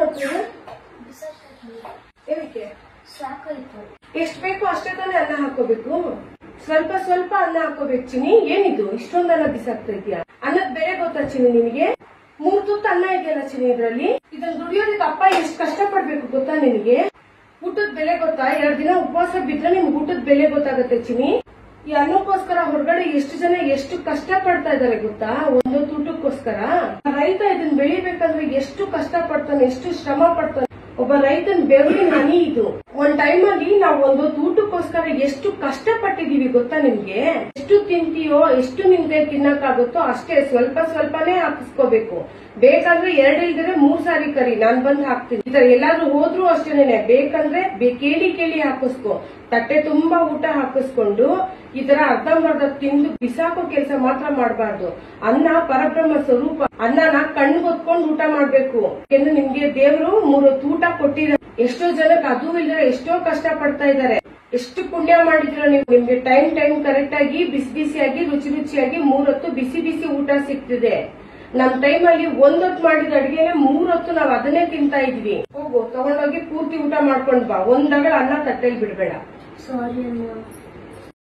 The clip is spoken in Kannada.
ಮಾಡ್ತೀವಿ ಏನಕ್ಕೆ ಸಾಕಾಯ್ತು ಎಷ್ಟ್ ಬೇಕು ಅಷ್ಟೇ ತಾನೇ ಅನ್ನ ಹಾಕೋಬೇಕು ಸ್ವಲ್ಪ ಸ್ವಲ್ಪ ಅನ್ನ ಹಾಕೋಬೇಕು ಚಿನಿ ಏನಿದು ಇಷ್ಟೊಂದು ಅನ್ನ ಬಿಸಾಕ್ತಾ ಇದೀಯಾ ಅನ್ನದ ಬೆಲೆ ಗೊತ್ತಾ ಚಿನಿ ನಿನಗೆ ಮೂರ್ ತುತ್ತು ಅನ್ನ ಇದೆಯಲ್ಲ ಚಿನಿ ಇದ್ರಲ್ಲಿ ಇದನ್ನ ದುಡಿಯೋದಕ್ಕೆ ಅಪ್ಪ ಎಷ್ಟ್ ಕಷ್ಟ ಪಡ್ಬೇಕು ಗೊತ್ತಾ ನಿನಗೆ ಊಟದ ಬೆಲೆ ಗೊತ್ತಾ ಎರಡ್ ದಿನ ಉಪವಾಸ ಬಿದ್ರೆ ನಿಮ್ಗೆ ಊಟದ ಬೆಲೆ ಗೊತ್ತಾಗತ್ತೆ ಚಿನಿ ಈ ಅನ್ನಕ್ಕೋಸ್ಕರ ಹೊರಗಡೆ ಎಷ್ಟು ಜನ ಎಷ್ಟು ಕಷ್ಟ ಪಡ್ತಾ ಇದಾರೆ ಗೊತ್ತಾ ಒಂದೊಂದು ಊಟಕ್ಕೋಸ್ಕರ ರೈತ ಇದನ್ನ ಬೆಳಿಬೇಕಂದ್ರೆ ಎಷ್ಟು ಕಷ್ಟ ಪಡ್ತಾನೆ ಎಷ್ಟು ಶ್ರಮ ಪಡ್ತಾನೆ ಒಬ್ಬ ರೈತನ ಬೆವರಿನ ಹನಿ ಇದು ಒಂದ್ ಟೈಮ್ ಅಲ್ಲಿ ನಾವು ಒಂದೊಂದು ಊಟಕ್ಕೋಸ್ಕರ ಎಷ್ಟು ಕಷ್ಟ ಪಟ್ಟಿದೀವಿ ಗೊತ್ತಾ ನಿಮ್ಗೆ ಎಷ್ಟು ತಿಂತೀಯೋ ಎಷ್ಟು ನಿಮ್ಗೆ ತಿನ್ನಕ್ಕಾಗುತ್ತೋ ಅಷ್ಟೇ ಸ್ವಲ್ಪ ಸ್ವಲ್ಪನೇ ಹಾಕಿಸ್ಕೋಬೇಕು ಬೇಕಂದ್ರೆ ಎರಡ್ ಇಲ್ದ್ರೆ ಮೂರ್ ಸಾರಿ ಕರಿ ನಾನ್ ಬಂದ್ ಹಾಕ್ತೀನಿ ಈ ತರ ಎಲ್ಲಾದ್ರೂ ಹೋದ್ರು ಅಷ್ಟೇನೆ ಬೇಕಂದ್ರೆ ಬೇ- ಕೇಳಿ ಕೇಳಿ ಹಾಕಿಸ್ಕೊ ತಟ್ಟೆ ತುಂಬಾ ಊಟ ಹಾಕಿಸ್ಕೊಂಡು ಈ ತರ ಅರ್ಧಂಬರ್ಧ ತಿಂದು ಬಿಸಾಕೋ ಕೆಲಸ ಮಾತ್ರ ಮಾಡಬಾರ್ದು ಅನ್ನ ಪರಬ್ರಹ್ಮ ಸ್ವರೂಪ ಅನ್ನನ ಕಣ್ಗೊತ್ಕೊಂಡು ಊಟ ಮಾಡ್ಬೇಕು ಯಾಕೆಂದ್ರೆ ನಿಮ್ಗೆ ದೇವರು ಮೂರೊತ್ತು ಊಟ ಕೊಟ್ಟಿರ ಎಷ್ಟೋ ಜನಕ್ಕೆ ಅದು ಇಲ್ಲದ್ರೆ ಎಷ್ಟೋ ಕಷ್ಟ ಪಡ್ತಾ ಇದ್ದಾರೆ ಎಷ್ಟು ಪುಣ್ಯ ಮಾಡಿದ್ರ ನೀವು ನಿಮ್ಗೆ ಟೈಮ್ ಟೈಮ್ ಕರೆಕ್ಟ್ ಆಗಿ ಬಿಸಿ ಬಿಸಿಯಾಗಿ ರುಚಿ ರುಚಿಯಾಗಿ ಮೂರೊತ್ತು ಬಿಸಿ ಬಿಸಿ ಊಟ ಸಿಗ್ತಿದೆ ನಮ್ ಟೈಮ್ ಅಲ್ಲಿ ಒಂದೊತ್ತು ಮಾಡಿದ ಅಡಿಗೆನೆ ಮೂರೊತ್ತು ನಾವ್ ಅದನ್ನೇ ತಿಂತಾ ಇದ್ವಿ ಹೋಗು ತಗೊಂಡೋಗಿ ಪೂರ್ತಿ ಊಟ ಮಾಡ್ಕೊಂಡ್ ಬಾ ಒಂದಗಳ ಅನ್ನ ತಟ್ಟೆಲ್ ಬಿಡ್ಬೇಡ ಸಾರಿ ಅಮ್ಮ